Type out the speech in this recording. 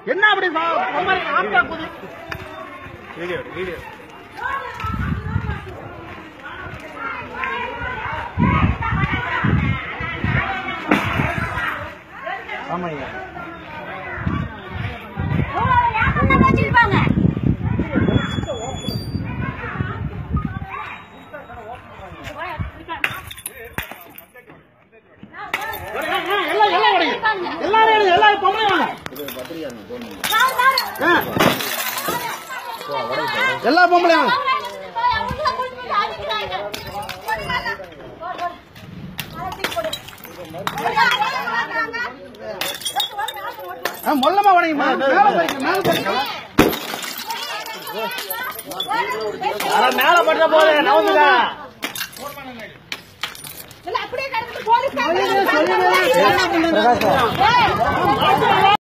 என்ன அப்படி சா- பொம்மை ஆட்டா குதி வீடியோ வீடியோ ஆமாய்யா வச்சிருப்பாங்க எல்லாம் எல்லாம் உடைங்க எல்லாரும் எடுங்க, எல்லாரும் பொம்பளை வாங்க ஆ. எல்லா பொம்பளை வாங்க ஆ, மொல்லமா உடைங்க மேல பறிக்க மேல பறிக்க மேல பட்ட போது நவுந்துடா அப்படியே கிடந்து போலீஸ் சொல்லுங்க, சொல்லுங்க. ஏய்,